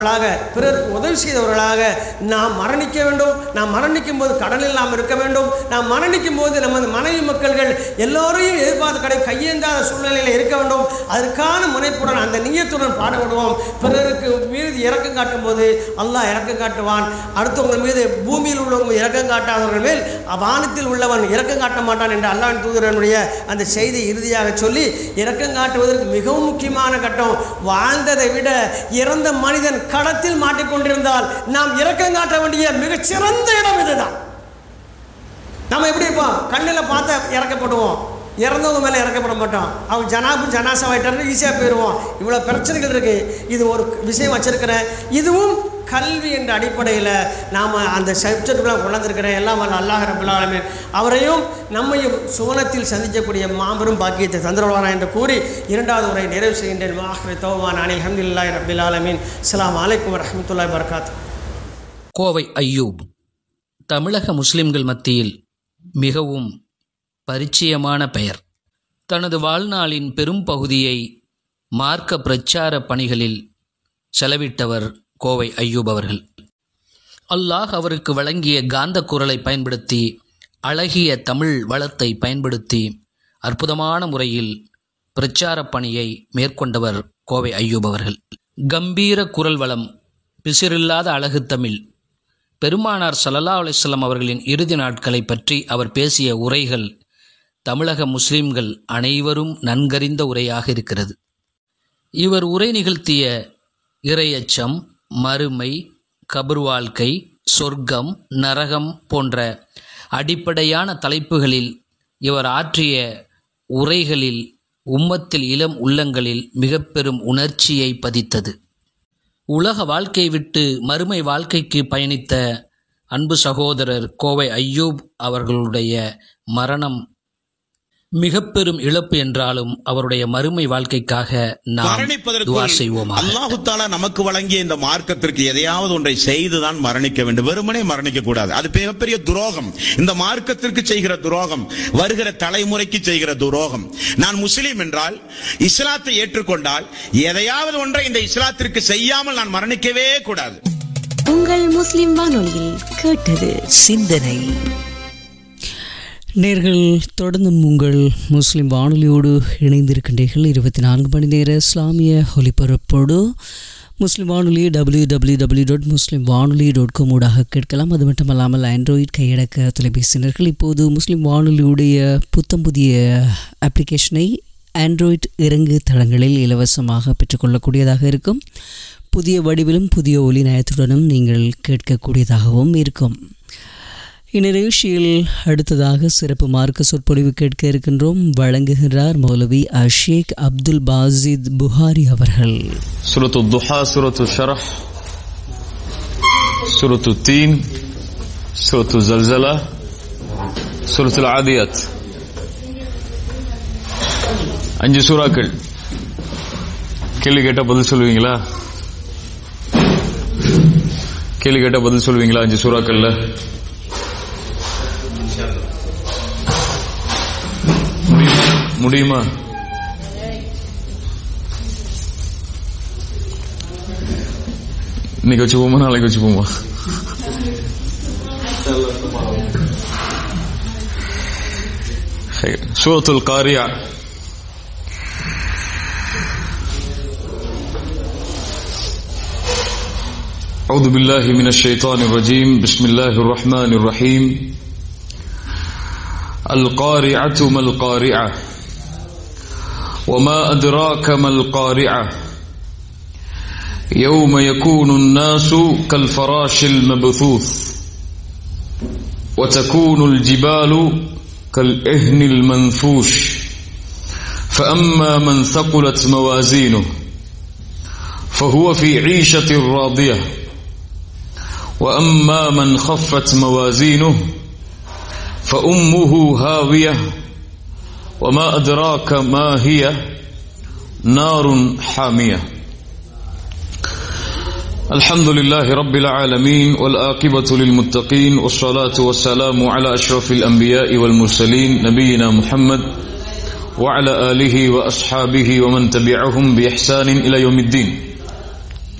ாக பிறருக்கு உதவி செய்தவர்களாக நாம் மரணிக்க வேண்டும் நாம் மரணிக்கும் போது கடலில் நாம் இருக்க வேண்டும் நாம் மரணிக்கும் போது நமது மனைவி மக்கள்கள் எல்லோரையும் எதிர்பார்த்து கடை கையேந்தாத சூழ்நிலையில் இருக்க வேண்டும் அதற்கான முனைப்புடன் அந்த நீயத்துடன் பாடுபடுவோம் பிறருக்கு மீது இறக்கம் காட்டும் போது அல்லாஹ் இறக்கம் காட்டுவான் அடுத்தவங்கள் மீது பூமியில் உள்ளவங்க இறக்கம் காட்டாதவர்கள் மேல் வானத்தில் உள்ளவன் இறக்கம் காட்ட மாட்டான் என்று அல்லாஹ் தூதரனுடைய அந்த செய்தி இறுதியாக சொல்லி இறக்கம் காட்டுவதற்கு மிகவும் முக்கியமான கட்டம் வாழ்ந்ததை விட இறந்த மனிதன் களத்தில் மாட்டிக்கொண்டிருந்தால் நாம் இரக்கம் காட்ட வேண்டிய மிகச்சிறந்த இடம் இதுதான் நம்ம எப்படி இருப்போம் கண்ணில் பார்த்து இறக்கப்படுவோம் இறந்தவங்க மேலே இறக்கப்பட மாட்டோம் அவங்க ஜனாபு ஜனாசாவாயிட்டாரு ஈஸியாக போயிடுவோம் இவ்வளோ பிரச்சனைகள் இருக்குது இது ஒரு விஷயம் வச்சுருக்கிறேன் இதுவும் கல்வி என்ற அடிப்படையில் நாம் அந்த சப்ஜெக்டுலாம் கொண்டாந்துருக்கிறேன் எல்லாம் வல்ல அல்லாஹ் ரபுல் ஆலமீன் அவரையும் நம்மையும் சுவனத்தில் சந்திக்கக்கூடிய மாபெரும் பாக்கியத்தை தந்துருவானா என்று கூறி இரண்டாவது உரை நிறைவு செய்கின்றேன் மாஹ்ரி தோவான் அனில் அஹமதுல்லாஹி ரபில் ஆலமீன் அஸ்ஸலாமு அலைக்கும் வரஹ்மத்துல்லாஹி வபரகாத்துஹு கோவை ஐயூப் தமிழக முஸ்லிம்கள் மத்தியில் மிகவும் பரிச்சயமான பெயர் தனது வாழ்நாளின் பெரும் பகுதியை மார்க்க பிரச்சார பணிகளில் செலவிட்டவர் கோவை ஐயூப் அவர்கள் அல்லாஹ் அவருக்கு வழங்கிய காந்த குரலை பயன்படுத்தி அழகிய தமிழ் வளத்தை பயன்படுத்தி அற்புதமான முறையில் பிரச்சாரப் பணியை மேற்கொண்டவர் கோவை ஐயூப் அவர்கள் கம்பீர குரல் வளம் பிசிறில்லாத அழகு தமிழ் பெருமானார் ஸல்லல்லாஹு அலைஹி வஸல்லம் அவர்களின் இறுதி நாட்களை பற்றி அவர் பேசிய உரைகள் தமிழக முஸ்லிம்கள் அனைவரும் நன்கறிந்த உரையாக இருக்கிறது இவர் உரை நிகழ்த்திய இரையச்சம் மறுமை கபர் வாழ்க்கை சொர்க்கம் நரகம் போன்ற அடிப்படையான தலைப்புகளில் இவர் ஆற்றிய உரைகளில் உம்மத்தில் இளம் உள்ளங்களில் மிக பெரும் உணர்ச்சியை பதித்தது உலக வாழ்க்கை விட்டு மறுமை வாழ்க்கைக்கு பயணித்த அன்பு சகோதரர் கோவை ஐயூப் அவர்களுடைய மரணம் மிக பெரும் இழப்பு என்றாலும் அவருடைய மறுமை வாழ்க்கைக்காக நாம் துவா செய்வோமாக அல்லாஹு தாலா நமக்கு வழங்கிய இந்த மார்க்கத்திற்கு எதையாவது ஒன்றை செய்துதான் மரணிக்க வேண்டும் வெறுமனே மரணிக்க கூடாது அது மிகப்பெரிய துரோகம் இந்த மார்க்கத்திற்கு செய்கிற துரோகம் வருகிற தலைமுறைக்கு செய்கிற துரோகம் நான் முஸ்லீம் என்றால் இஸ்லாத்தை ஏற்றுக்கொண்டால் எதையாவது ஒன்றை இந்த இஸ்லாத்திற்கு செய்யாமல் நான் மரணிக்கவே கூடாது உங்கள் முஸ்லிம் வானொலியில் கேட்டது சிந்தனை நேர்கள் தொடர்ந்தும் உங்கள் முஸ்லிம் வானொலியோடு இணைந்திருக்கின்றீர்கள் இருபத்தி நான்கு மணி நேர இஸ்லாமிய ஒலிபரப்போடு முஸ்லிம் வானொலி W W W dot Muslim Vanoli dot com ஊடாக கேட்கலாம் அது மட்டுமல்லாமல் ஆண்ட்ராய்ட் கையடக்க தொலைபேசியினர்கள் இப்போது முஸ்லிம் வானொலியுடைய புத்தம் புதிய அப்ளிகேஷனை ஆண்ட்ராய்ட் இறங்கு தளங்களில் இலவசமாக பெற்றுக்கொள்ளக்கூடியதாக இருக்கும் புதிய வடிவிலும் புதிய ஒலி நயத்துடனும் நீங்கள் கேட்கக்கூடியதாகவும் இருக்கும் இந்நிகழ்ச்சியில் அடுத்ததாக சிறப்பு மார்க்க சொற்பொழிவு கேட்க இருக்கின்றோம் வழங்குகிறார் மௌலவி அஷேக் அப்துல் பாசித் புகாரி அவர்கள் سورة الضحى سورة الشرح سورة التين سورة الزلزلة سورة العاديات அஞ்சு சூறாக்கள் கேள்வி கேட்டா பதில் சொல்லுவீங்களா கேள்வி கேட்டா பதில் சொல்லுவீங்களா அஞ்சு சூறாக்கள்ல முடியுமா? முடியுமா இன்னைக்கு வச்சு போமா நாளைக்கு வச்சு போமா سورة القارعة أعوذ بالله من الشيطان الرجيم بسم الله الرحمن الرحيم القارعة ما القارعة وما أدراك ما القارعة يوم يكون الناس كالفراش المبثوث وتكون الجبال كالإهن المنفوش فأما من ثقلت موازينه فهو في عيشة راضية وأما من خفت موازينه فأمه هاوية وما أدراك ما هي نار حامية الحمد لله رب العالمين والآقبة للمتقين والصلاة والسلام على أشرف الأنبياء والمرسلين نبينا محمد وعلى آله وأصحابه ومن تبعهم بإحسان إلى يوم الدين